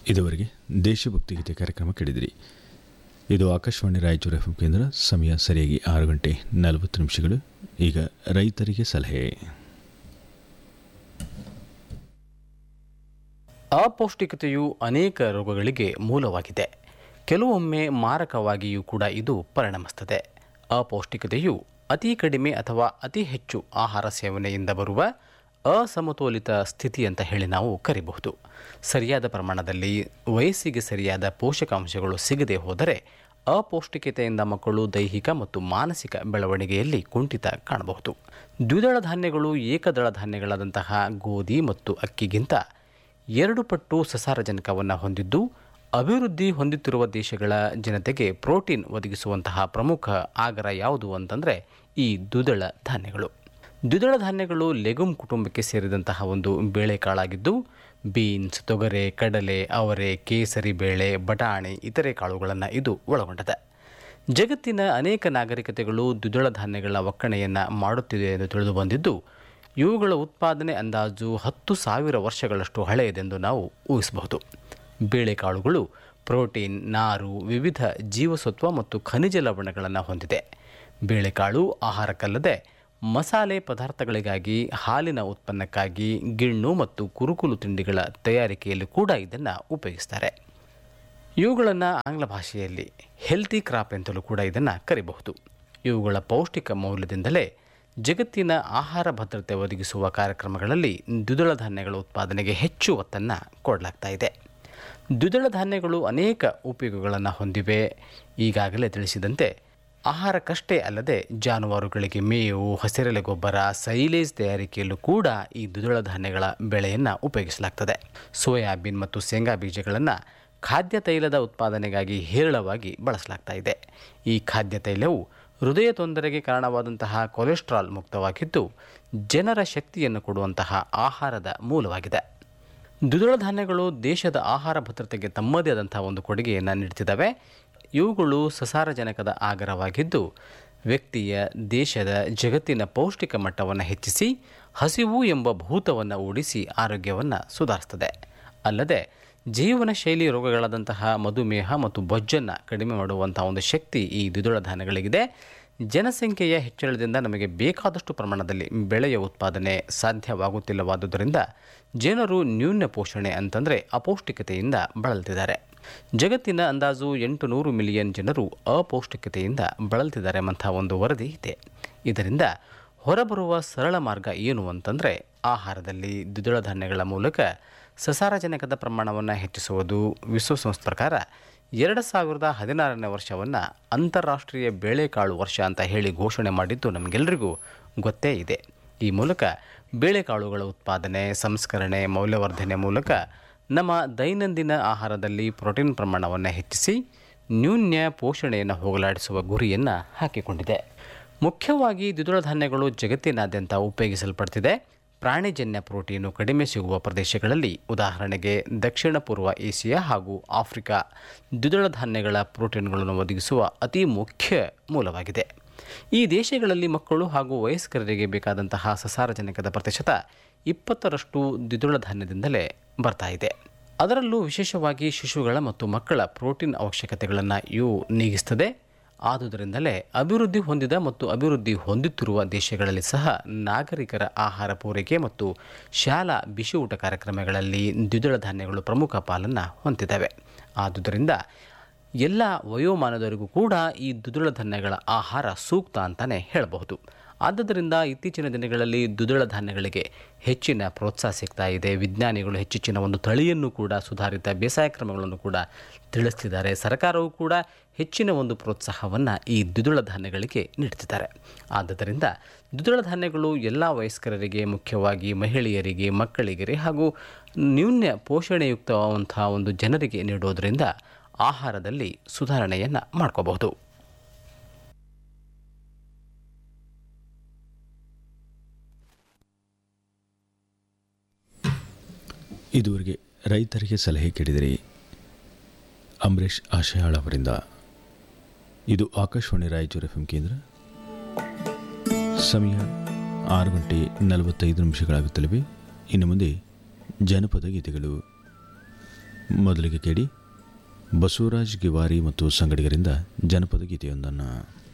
ಇದುವರೆಗೆ ದೇಶಭಕ್ತಿ ಗೀತೆ ಕಾರ್ಯಕ್ರಮ ಕೇಳಿದಿರಿ ಇದು ಆಕಾಶವಾಣಿ ರಾಯಚೂರು ಎಫ್ ಕೇಂದ್ರ ಸಮಯ ಸರಿಯಾಗಿ ಆರು ಗಂಟೆ ನಲವತ್ತು ನಿಮಿಷಗಳು ಈಗ ರೈತರಿಗೆ ಸಲಹೆ ಅಪೌಷ್ಟಿಕತೆಯು ಅನೇಕ ರೋಗಗಳಿಗೆ ಮೂಲವಾಗಿದೆ ಕೆಲವೊಮ್ಮೆ ಮಾರಕವಾಗಿಯೂ ಕೂಡ ಇದು ಪರಿಣಮಿಸುತ್ತದೆ ಅಪೌಷ್ಟಿಕತೆಯು ಅತಿ ಕಡಿಮೆ ಅಥವಾ ಅತಿ ಹೆಚ್ಚು ಆಹಾರ ಸೇವನೆಯಿಂದ ಬರುವ ಅಸಮತೋಲಿತ ಸ್ಥಿತಿ ಅಂತ ಹೇಳಿ ನಾವು ಕರಿಬಹುದು ಸರಿಯಾದ ಪ್ರಮಾಣದಲ್ಲಿ ವಯಸ್ಸಿಗೆ ಸರಿಯಾದ ಪೋಷಕಾಂಶಗಳು ಸಿಗದೆ ಹೋದರೆ ಅಪೌಷ್ಟಿಕತೆಯಿಂದ ಮಕ್ಕಳು ದೈಹಿಕ ಮತ್ತು ಮಾನಸಿಕ ಬೆಳವಣಿಗೆಯಲ್ಲಿ ಕುಂಠಿತ ಕಾಣಬಹುದು ದ್ವಿದಳ ಧಾನ್ಯಗಳು ಏಕದಳ ಧಾನ್ಯಗಳಾದಂತಹ ಗೋಧಿ ಮತ್ತು ಅಕ್ಕಿಗಿಂತ ಎರಡು ಪಟ್ಟು ಸಸಾರಜನಕವನ್ನು ಹೊಂದಿದ್ದು ಅಭಿವೃದ್ಧಿ ಹೊಂದುತ್ತಿರುವ ದೇಶಗಳ ಜನತೆಗೆ ಪ್ರೋಟೀನ್ ಒದಗಿಸುವಂತಹ ಪ್ರಮುಖ ಆಗರ ಯಾವುದು ಅಂತಂದರೆ ಈ ದ್ವಿದಳ ಧಾನ್ಯಗಳು ದ್ವಿದಳ ಧಾನ್ಯಗಳು ಲೆಗುಮ್ ಕುಟುಂಬಕ್ಕೆ ಸೇರಿದಂತಹ ಒಂದು ಬೇಳೆಕಾಳಾಗಿದ್ದು ಬೀನ್ಸ್ ತೊಗರೆ ಕಡಲೆ ಅವರೆ ಕೇಸರಿ ಬೇಳೆ ಬಟಾಣಿ ಇತರೆ ಕಾಳುಗಳನ್ನು ಇದು ಒಳಗೊಂಡಿದೆ ಜಗತ್ತಿನ ಅನೇಕ ನಾಗರಿಕತೆಗಳು ದ್ವಿದಳ ಧಾನ್ಯಗಳ ಒಕ್ಕಣೆಯನ್ನು ಮಾಡುತ್ತಿದೆ ಎಂದು ತಿಳಿದು ಬಂದಿದ್ದು ಇವುಗಳ ಉತ್ಪಾದನೆ ಅಂದಾಜು ಹತ್ತು ಸಾವಿರ ವರ್ಷಗಳಷ್ಟು ಹಳೆಯದೆಂದು ನಾವು ಊಹಿಸಬಹುದು ಬೇಳೆಕಾಳುಗಳು ಪ್ರೋಟೀನ್ ನಾರು ವಿವಿಧ ಜೀವಸತ್ವ ಮತ್ತು ಖನಿಜ ಲವಣಗಳನ್ನು ಹೊಂದಿದೆ ಬೇಳೆಕಾಳು ಆಹಾರಕ್ಕಲ್ಲದೆ ಮಸಾಲೆ ಪದಾರ್ಥಗಳಿಗಾಗಿ ಹಾಲಿನ ಉತ್ಪನ್ನಕ್ಕಾಗಿ ಗಿಣ್ಣು ಮತ್ತು ಕುರುಕುಲು ತಿಂಡಿಗಳ ತಯಾರಿಕೆಯಲ್ಲಿ ಕೂಡ ಇದನ್ನು ಉಪಯೋಗಿಸ್ತಾರೆ ಇವುಗಳನ್ನು ಆಂಗ್ಲ ಭಾಷೆಯಲ್ಲಿ ಹೆಲ್ತಿ ಕ್ರಾಪ್ ಅಂತಲೂ ಕೂಡ ಇದನ್ನು ಕರಿಬಹುದು ಇವುಗಳ ಪೌಷ್ಟಿಕ ಮೌಲ್ಯದಿಂದಲೇ ಜಗತ್ತಿನ ಆಹಾರ ಭದ್ರತೆ ಒದಗಿಸುವ ಕಾರ್ಯಕ್ರಮಗಳಲ್ಲಿ ದ್ವಿದಳ ಧಾನ್ಯಗಳ ಉತ್ಪಾದನೆಗೆ ಹೆಚ್ಚು ಒತ್ತನ್ನು ಕೊಡಲಾಗ್ತಾ ಇದೆ ದ್ವಿದಳ ಧಾನ್ಯಗಳು ಅನೇಕ ಉಪಯೋಗಗಳನ್ನು ಹೊಂದಿವೆ ಈಗಾಗಲೇ ತಿಳಿಸಿದಂತೆ ಆಹಾರಕ್ಕಷ್ಟೇ ಅಲ್ಲದೆ ಜಾನುವಾರುಗಳಿಗೆ ಮೇವು ಹಸಿರೆಲೆ ಗೊಬ್ಬರ ಸೈಲೇಜ್ ತಯಾರಿಕೆಯಲ್ಲೂ ಕೂಡ ಈ ದ್ವಿದಳ ಧಾನ್ಯಗಳ ಬೆಳೆಯನ್ನು ಉಪಯೋಗಿಸಲಾಗ್ತದೆ ಸೋಯಾಬೀನ್ ಮತ್ತು ಶೇಂಗಾ ಬೀಜಗಳನ್ನು ಖಾದ್ಯ ತೈಲದ ಉತ್ಪಾದನೆಗಾಗಿ ಹೇರಳವಾಗಿ ಬಳಸಲಾಗ್ತಾ ಇದೆ ಈ ಖಾದ್ಯ ತೈಲವು ಹೃದಯ ತೊಂದರೆಗೆ ಕಾರಣವಾದಂತಹ ಕೊಲೆಸ್ಟ್ರಾಲ್ ಮುಕ್ತವಾಗಿದ್ದು ಜನರ ಶಕ್ತಿಯನ್ನು ಕೊಡುವಂತಹ ಆಹಾರದ ಮೂಲವಾಗಿದೆ ದ್ವಿದಳ ಧಾನ್ಯಗಳು ದೇಶದ ಆಹಾರ ಭದ್ರತೆಗೆ ತಮ್ಮದೇ ಆದಂತಹ ಒಂದು ಕೊಡುಗೆಯನ್ನು ನೀಡುತ್ತಿದ್ದಾವೆ ಇವುಗಳು ಸಸಾರಜನಕದ ಆಗರವಾಗಿದ್ದು ವ್ಯಕ್ತಿಯ ದೇಶದ ಜಗತ್ತಿನ ಪೌಷ್ಟಿಕ ಮಟ್ಟವನ್ನು ಹೆಚ್ಚಿಸಿ ಹಸಿವು ಎಂಬ ಭೂತವನ್ನು ಓಡಿಸಿ ಆರೋಗ್ಯವನ್ನು ಸುಧಾರಿಸ್ತದೆ ಅಲ್ಲದೆ ಜೀವನ ಶೈಲಿ ರೋಗಗಳಾದಂತಹ ಮಧುಮೇಹ ಮತ್ತು ಬೊಜ್ಜನ್ನು ಕಡಿಮೆ ಮಾಡುವಂತಹ ಒಂದು ಶಕ್ತಿ ಈ ದ್ವಿದಳ ಧಾನ್ಯಗಳಿಗಿದೆ ಜನಸಂಖ್ಯೆಯ ಹೆಚ್ಚಳದಿಂದ ನಮಗೆ ಬೇಕಾದಷ್ಟು ಪ್ರಮಾಣದಲ್ಲಿ ಬೆಳೆಯ ಉತ್ಪಾದನೆ ಸಾಧ್ಯವಾಗುತ್ತಿಲ್ಲವಾದುದರಿಂದ ಜನರು ನ್ಯೂನ ಪೋಷಣೆ ಅಂತಂದರೆ ಅಪೌಷ್ಟಿಕತೆಯಿಂದ ಬಳಲ್ತಿದ್ದಾರೆ ಜಗತ್ತಿನ ಅಂದಾಜು ಎಂಟು ನೂರು ಮಿಲಿಯನ್ ಜನರು ಅಪೌಷ್ಟಿಕತೆಯಿಂದ ಬಳಲ್ತಿದ್ದಾರೆ ಎಂಬಂಥ ಒಂದು ವರದಿ ಇದೆ ಇದರಿಂದ ಹೊರಬರುವ ಸರಳ ಮಾರ್ಗ ಏನು ಅಂತಂದರೆ ಆಹಾರದಲ್ಲಿ ದ್ವಿದಳ ಧಾನ್ಯಗಳ ಮೂಲಕ ಸಸಾರಜನಕದ ಪ್ರಮಾಣವನ್ನು ಹೆಚ್ಚಿಸುವುದು ವಿಶ್ವಸಂಸ್ಥೆ ಪ್ರಕಾರ ಎರಡು ಸಾವಿರದ ಹದಿನಾರನೇ ವರ್ಷವನ್ನು ಅಂತಾರಾಷ್ಟ್ರೀಯ ಬೇಳೆಕಾಳು ವರ್ಷ ಅಂತ ಹೇಳಿ ಘೋಷಣೆ ಮಾಡಿದ್ದು ನಮಗೆಲ್ಲರಿಗೂ ಗೊತ್ತೇ ಇದೆ ಈ ಮೂಲಕ ಬೇಳೆಕಾಳುಗಳ ಉತ್ಪಾದನೆ ಸಂಸ್ಕರಣೆ ಮೌಲ್ಯವರ್ಧನೆ ಮೂಲಕ ನಮ್ಮ ದೈನಂದಿನ ಆಹಾರದಲ್ಲಿ ಪ್ರೋಟೀನ್ ಪ್ರಮಾಣವನ್ನು ಹೆಚ್ಚಿಸಿ ನ್ಯೂನ್ಯ ಪೋಷಣೆಯನ್ನು ಹೋಗಲಾಡಿಸುವ ಗುರಿಯನ್ನು ಹಾಕಿಕೊಂಡಿದೆ ಮುಖ್ಯವಾಗಿ ದ್ವಿದಳ ಧಾನ್ಯಗಳು ಜಗತ್ತಿನಾದ್ಯಂತ ಉಪಯೋಗಿಸಲ್ಪಡ್ತಿದೆ ಪ್ರಾಣಿಜನ್ಯ ಪ್ರೋಟೀನು ಕಡಿಮೆ ಸಿಗುವ ಪ್ರದೇಶಗಳಲ್ಲಿ ಉದಾಹರಣೆಗೆ ದಕ್ಷಿಣ ಪೂರ್ವ ಏಷ್ಯಾ ಹಾಗೂ ಆಫ್ರಿಕಾ ದ್ವಿದಳ ಧಾನ್ಯಗಳ ಪ್ರೋಟೀನ್ಗಳನ್ನು ಒದಗಿಸುವ ಅತಿ ಮುಖ್ಯ ಮೂಲವಾಗಿದೆ ಈ ದೇಶಗಳಲ್ಲಿ ಮಕ್ಕಳು ಹಾಗೂ ವಯಸ್ಕರಿಗೆ ಬೇಕಾದಂತಹ ಸಸಾರಜನಕದ ಪ್ರತಿಶತ ಇಪ್ಪತ್ತರಷ್ಟು ದ್ವಿದಳ ಧಾನ್ಯದಿಂದಲೇ ಬರ್ತಾ ಇದೆ ಅದರಲ್ಲೂ ವಿಶೇಷವಾಗಿ ಶಿಶುಗಳ ಮತ್ತು ಮಕ್ಕಳ ಪ್ರೋಟೀನ್ ಅವಶ್ಯಕತೆಗಳನ್ನು ಇವು ನೀಗಿಸ್ತದೆ ಆದುದರಿಂದಲೇ ಅಭಿವೃದ್ಧಿ ಹೊಂದಿದ ಮತ್ತು ಅಭಿವೃದ್ಧಿ ಹೊಂದುತ್ತಿರುವ ದೇಶಗಳಲ್ಲಿ ಸಹ ನಾಗರಿಕರ ಆಹಾರ ಪೂರೈಕೆ ಮತ್ತು ಶಾಲಾ ಬಿಸಿ ಊಟ ಕಾರ್ಯಕ್ರಮಗಳಲ್ಲಿ ದ್ವಿದಳ ಧಾನ್ಯಗಳು ಪ್ರಮುಖ ಪಾಲನ್ನು ಹೊಂದಿದ್ದಾವೆ ಆದುದರಿಂದ ಎಲ್ಲ ವಯೋಮಾನದವರಿಗೂ ಕೂಡ ಈ ದ್ವಿದಳ ಧಾನ್ಯಗಳ ಆಹಾರ ಸೂಕ್ತ ಅಂತಲೇ ಹೇಳಬಹುದು ಆದ್ದರಿಂದ ಇತ್ತೀಚಿನ ದಿನಗಳಲ್ಲಿ ದ್ವಿದಳ ಧಾನ್ಯಗಳಿಗೆ ಹೆಚ್ಚಿನ ಪ್ರೋತ್ಸಾಹ ಸಿಗ್ತಾ ಇದೆ ವಿಜ್ಞಾನಿಗಳು ಹೆಚ್ಚೆಚ್ಚಿನ ಒಂದು ತಳಿಯನ್ನು ಕೂಡ ಸುಧಾರಿತ ಬೇಸಾಯ ಕ್ರಮಗಳನ್ನು ಕೂಡ ತಿಳಿಸ್ತಿದ್ದಾರೆ ಸರ್ಕಾರವು ಕೂಡ ಹೆಚ್ಚಿನ ಒಂದು ಪ್ರೋತ್ಸಾಹವನ್ನು ಈ ದ್ವಿದಳ ಧಾನ್ಯಗಳಿಗೆ ನೀಡ್ತಿದ್ದಾರೆ ಆದ್ದರಿಂದ ದ್ವಿದಳ ಧಾನ್ಯಗಳು ಎಲ್ಲ ವಯಸ್ಕರರಿಗೆ ಮುಖ್ಯವಾಗಿ ಮಹಿಳೆಯರಿಗೆ ಮಕ್ಕಳಿಗೆ ಹಾಗೂ ನ್ಯೂನ್ಯ ಪೋಷಣೆಯುಕ್ತವಂತಹ ಒಂದು ಜನರಿಗೆ ನೀಡೋದರಿಂದ ಆಹಾರದಲ್ಲಿ ಸುಧಾರಣೆಯನ್ನು ಮಾಡ್ಕೋಬಹುದು ಇದುವರೆಗೆ ರೈತರಿಗೆ ಸಲಹೆ ಕೇಳಿದಿರಿ ಅಂಬರೀಷ್ ಆಶಯಾಳ್ ಅವರಿಂದ ಇದು ಆಕಾಶವಾಣಿ ರಾಯಚೂರು ಎಫ್ ಕೇಂದ್ರ ಸಮಯ ಆರು ಗಂಟೆ ನಲವತ್ತೈದು ನಿಮಿಷಗಳಾಗುತ್ತಲಿವೆ ಇನ್ನು ಮುಂದೆ ಜನಪದ ಗೀತೆಗಳು ಮೊದಲಿಗೆ ಕೇಳಿ ಬಸವರಾಜ್ ಗಿವಾರಿ ಮತ್ತು ಸಂಗಡಿಗರಿಂದ ಜನಪದ ಗೀತೆಯೊಂದನ್ನು